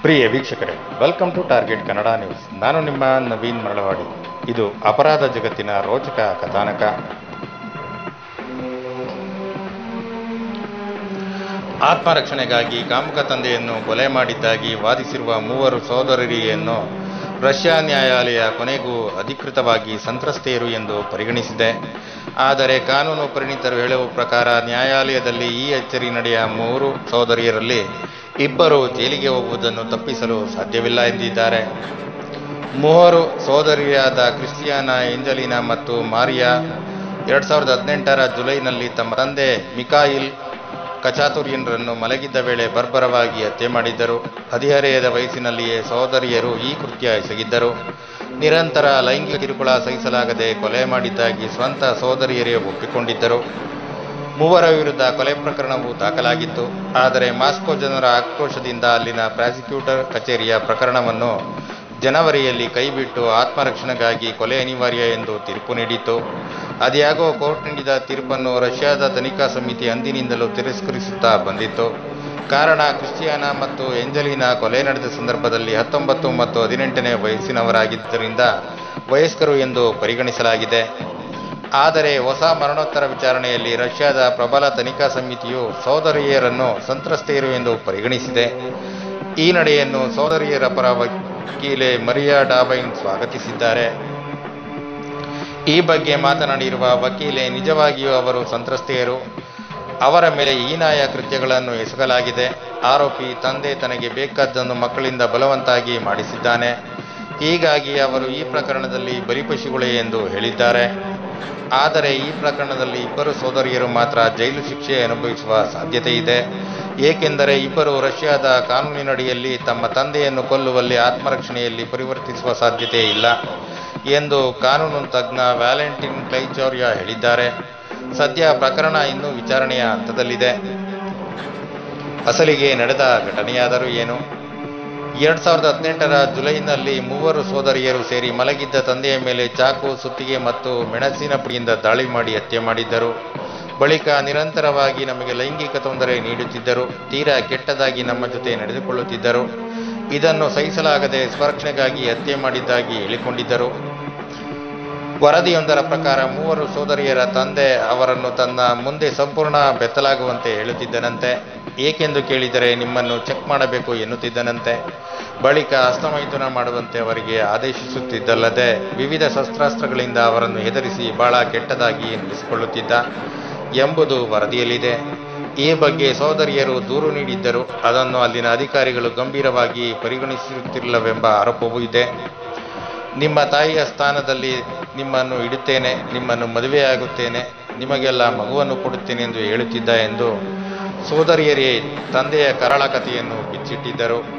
ಪ್ರಿಯ ವೀಕ್ಷಕರೇ welcome to target Kannada news ನಾನು ನಿಮ್ಮ ನವೀನ್ ಮರಳವಾಡಿ ಇದು ಅಪರಾಧ ಜಗತ್ತಿನ ರೋಚಕ ಕಥಾನಕ ಆತ್ಮರಕ್ಷಣೆಗಾಗಿ ಕಾಮುಕ ತಂದೆಯನ್ನು ಕೊಲೆ ಮಾಡಿದ್ದಾಗಿ ವಾದಿಸಿರುವ ಮೂವರು ಸೋದರರಿಯನ್ನು ರಷ್ಯಾ ನ್ಯಾಯಾಲಯ ಕೊನೆಗೂ ಅಧಿಕೃತವಾಗಿ ಸಂತ್ರಸ್ತೆಯರು ಎಂದು ಪರಿಗಣಿಸಿದೆ ಆದರೆ ಕಾನೂನು ಪರಿಣಿತರು ಹೇಳುವ ಪ್ರಕಾರ ನ್ಯಾಯಾಲಯದಲ್ಲಿ ಈ ಅಚ್ಚರಿ ನಡೆಯ ಮೂರು ಸೋದರಿಯರಲ್ಲಿ ಇಬ್ಬರು ಜೈಲಿಗೆ ಹೋಗುವುದನ್ನು ತಪ್ಪಿಸಲು ಸಾಧ್ಯವಿಲ್ಲ ಎಂದಿದ್ದಾರೆ ಮೂವರು ಸೋದರಿಯಾದ ಕ್ರಿಸ್ಟಿಯಾನ ಏಂಜಲಿನಾ ಮತ್ತು ಮಾರಿಯಾ ಎರಡ್ ಸಾವಿರದ ಹದಿನೆಂಟರ ಜುಲೈನಲ್ಲಿ ತಮ್ಮ ತಂದೆ ಮಿಕಾಯಿಲ್ ಕಚಾತುರ್ಯನ್ರನ್ನು ಮಲಗಿದ್ದ ವೇಳೆ ಬರ್ಬರವಾಗಿ ಹತ್ಯೆ ಮಾಡಿದ್ದರು ಹದಿಹರೆಯದ ವಯಸ್ಸಿನಲ್ಲಿಯೇ ಸಹೋದರಿಯರು ಈ ಕೃತ್ಯ ಎಸಗಿದ್ದರು ನಿರಂತರ ಲೈಂಗಿಕ ಕಿರುಕುಳ ಸಹಿಸಲಾಗದೆ ಕೊಲೆ ಮಾಡಿದ್ದಾಗಿ ಸ್ವಂತ ಸಹೋದರಿಯರೇ ಒಪ್ಪಿಕೊಂಡಿದ್ದರು ಮೂವರ ವಿರುದ್ಧ ಕೊಲೆ ಪ್ರಕರಣವು ದಾಖಲಾಗಿತ್ತು ಆದರೆ ಮಾಸ್ಕೋ ಜನರ ಆಕ್ರೋಶದಿಂದ ಅಲ್ಲಿನ ಪ್ರಾಸಿಕ್ಯೂಟರ್ ಕಚೇರಿಯ ಪ್ರಕರಣವನ್ನು ಜನವರಿಯಲ್ಲಿ ಕೈಬಿಟ್ಟು ಆತ್ಮರಕ್ಷಣೆಗಾಗಿ ಕೊಲೆ ಅನಿವಾರ್ಯ ಎಂದು ತೀರ್ಪು ನೀಡಿತು ಅದ್ಯಾಗೋ ಕೋರ್ಟ್ ನೀಡಿದ ತೀರ್ಪನ್ನು ರಷ್ಯಾದ ತನಿಖಾ ಸಮಿತಿ ಅಂದಿನಿಂದಲೂ ತಿರಸ್ಕರಿಸುತ್ತಾ ಬಂದಿತ್ತು ಕಾರಣ ಕ್ರಿಸ್ಟಿಯಾನಾ ಮತ್ತು ಎಂಜಲಿನಾ ಕೊಲೆ ನಡೆದ ಸಂದರ್ಭದಲ್ಲಿ ಹತ್ತೊಂಬತ್ತು ಮತ್ತು ಹದಿನೆಂಟನೇ ವಯಸ್ಸಿನವರಾಗಿದ್ದರಿಂದ ವಯಸ್ಕರು ಎಂದು ಪರಿಗಣಿಸಲಾಗಿದೆ ಆದರೆ ಹೊಸ ಮರಣೋತ್ತರ ವಿಚಾರಣೆಯಲ್ಲಿ ರಷ್ಯಾದ ಪ್ರಬಲ ತನಿಖಾ ಸಮಿತಿಯು ಸೋದರಿಯರನ್ನು ಸಂತ್ರಸ್ತೆಯರು ಎಂದು ಪರಿಗಣಿಸಿದೆ ಈ ನಡೆಯನ್ನು ಸೋದರಿಯರ ಪರ ವಕೀಲೆ ಮರಿಯಾ ಡಾಬೈನ್ ಸ್ವಾಗತಿಸಿದ್ದಾರೆ ಈ ಬಗ್ಗೆ ಮಾತನಾಡಿರುವ ವಕೀಲೆ ನಿಜವಾಗಿಯೂ ಅವರು ಸಂತ್ರಸ್ತೆಯರು ಅವರ ಮೇಲೆ ಹೀನಾಯ ಕೃತ್ಯಗಳನ್ನು ಎಸಗಲಾಗಿದೆ ಆರೋಪಿ ತಂದೆ ತನಗೆ ಬೇಕಾದ್ದನ್ನು ಮಕ್ಕಳಿಂದ ಬಲವಂತಾಗಿ ಮಾಡಿಸಿದ್ದಾನೆ ಹೀಗಾಗಿ ಅವರು ಈ ಪ್ರಕರಣದಲ್ಲಿ ಬಲಿಪಶುಗಳೇ ಎಂದು ಹೇಳಿದ್ದಾರೆ ಆದರೆ ಈ ಪ್ರಕರಣದಲ್ಲಿ ಇಬ್ಬರು ಸೋದರಿಯರು ಮಾತ್ರ ಜೈಲು ಶಿಕ್ಷೆ ಅನುಭವಿಸುವ ಸಾಧ್ಯತೆ ಇದೆ ಏಕೆಂದರೆ ಇಬ್ಬರು ರಷ್ಯಾದ ಕಾನೂನಿನಡಿಯಲ್ಲಿ ತಮ್ಮ ತಂದೆಯನ್ನು ಕೊಲ್ಲುವಲ್ಲಿ ಆತ್ಮರಕ್ಷಣೆಯಲ್ಲಿ ಪರಿವರ್ತಿಸುವ ಸಾಧ್ಯತೆ ಇಲ್ಲ ಎಂದು ಕಾನೂನು ತಜ್ಞ ವ್ಯಾಲೆಂಟಿನ್ ಕ್ಲೈಚೌರ್ಯ ಹೇಳಿದ್ದಾರೆ ಸದ್ಯ ಪ್ರಕರಣ ಇನ್ನೂ ವಿಚಾರಣೆಯ ಹಂತದಲ್ಲಿದೆ ಅಸಲಿಗೆ ನಡೆದ ಘಟನೆಯಾದರೂ ಏನು ಎರಡ್ ಸಾವಿರದ ಹದಿನೆಂಟರ ಜುಲೈನಲ್ಲಿ ಮೂವರು ಸೋದರಿಯರು ಸೇರಿ ಮಲಗಿದ್ದ ತಂದೆಯ ಮೇಲೆ ಚಾಕು ಸುತ್ತಿಗೆ ಮತ್ತು ಮೆಣಸಿನ ಪುಡಿಯಿಂದ ದಾಳಿ ಮಾಡಿ ಹತ್ಯೆ ಮಾಡಿದ್ದರು ಬಳಿಕ ನಿರಂತರವಾಗಿ ನಮಗೆ ಲೈಂಗಿಕ ತೊಂದರೆ ನೀಡುತ್ತಿದ್ದರು ತೀರಾ ಕೆಟ್ಟದಾಗಿ ನಮ್ಮ ಜೊತೆ ನಡೆದುಕೊಳ್ಳುತ್ತಿದ್ದರು ಇದನ್ನು ಸಹಿಸಲಾಗದೆ ಸ್ವರಕ್ಷಣೆಗಾಗಿ ಹತ್ಯೆ ಮಾಡಿದ್ದಾಗಿ ಹೇಳಿಕೊಂಡಿದ್ದರು ವರದಿಯೊಂದರ ಪ್ರಕಾರ ಮೂವರು ಸೋದರಿಯರ ತಂದೆ ಅವರನ್ನು ತನ್ನ ಮುಂದೆ ಸಂಪೂರ್ಣ ಬೆತ್ತಲಾಗುವಂತೆ ಹೇಳುತ್ತಿದ್ದನಂತೆ ಏಕೆಂದು ಕೇಳಿದರೆ ನಿಮ್ಮನ್ನು ಚೆಕ್ ಮಾಡಬೇಕು ಎನ್ನುತ್ತಿದ್ದನಂತೆ ಬಳಿಕ ಹಸ್ತಮೈಥುನ ಮಾಡುವಂತೆ ಅವರಿಗೆ ಆದೇಶಿಸುತ್ತಿದ್ದಲ್ಲದೆ ವಿವಿಧ ಶಸ್ತ್ರಾಸ್ತ್ರಗಳಿಂದ ಅವರನ್ನು ಹೆದರಿಸಿ ಬಹಳ ಕೆಟ್ಟದಾಗಿ ನಡೆಸಿಕೊಳ್ಳುತ್ತಿದ್ದ ಎಂಬುದು ವರದಿಯಲ್ಲಿದೆ ಈ ಬಗ್ಗೆ ಸೋದರಿಯರು ದೂರು ನೀಡಿದ್ದರು ಅದನ್ನು ಅಲ್ಲಿನ ಅಧಿಕಾರಿಗಳು ಗಂಭೀರವಾಗಿ ಪರಿಗಣಿಸುತ್ತಿಲ್ಲವೆಂಬ ಆರೋಪವೂ ಇದೆ ನಿಮ್ಮ ತಾಯಿಯ ಸ್ಥಾನದಲ್ಲಿ ನಿಮ್ಮನ್ನು ಇಡುತ್ತೇನೆ ನಿಮ್ಮನ್ನು ಮದುವೆಯಾಗುತ್ತೇನೆ ನಿಮಗೆಲ್ಲ ಮಗುವನ್ನು ಕೊಡುತ್ತೇನೆ ಎಂದು ಹೇಳುತ್ತಿದ್ದ ಎಂದು ಸೋದರಿಯರೇ ತಂದೆಯ ಕರಾಳ ಕಥೆಯನ್ನು ಬಿಚ್ಚಿಟ್ಟಿದ್ದರು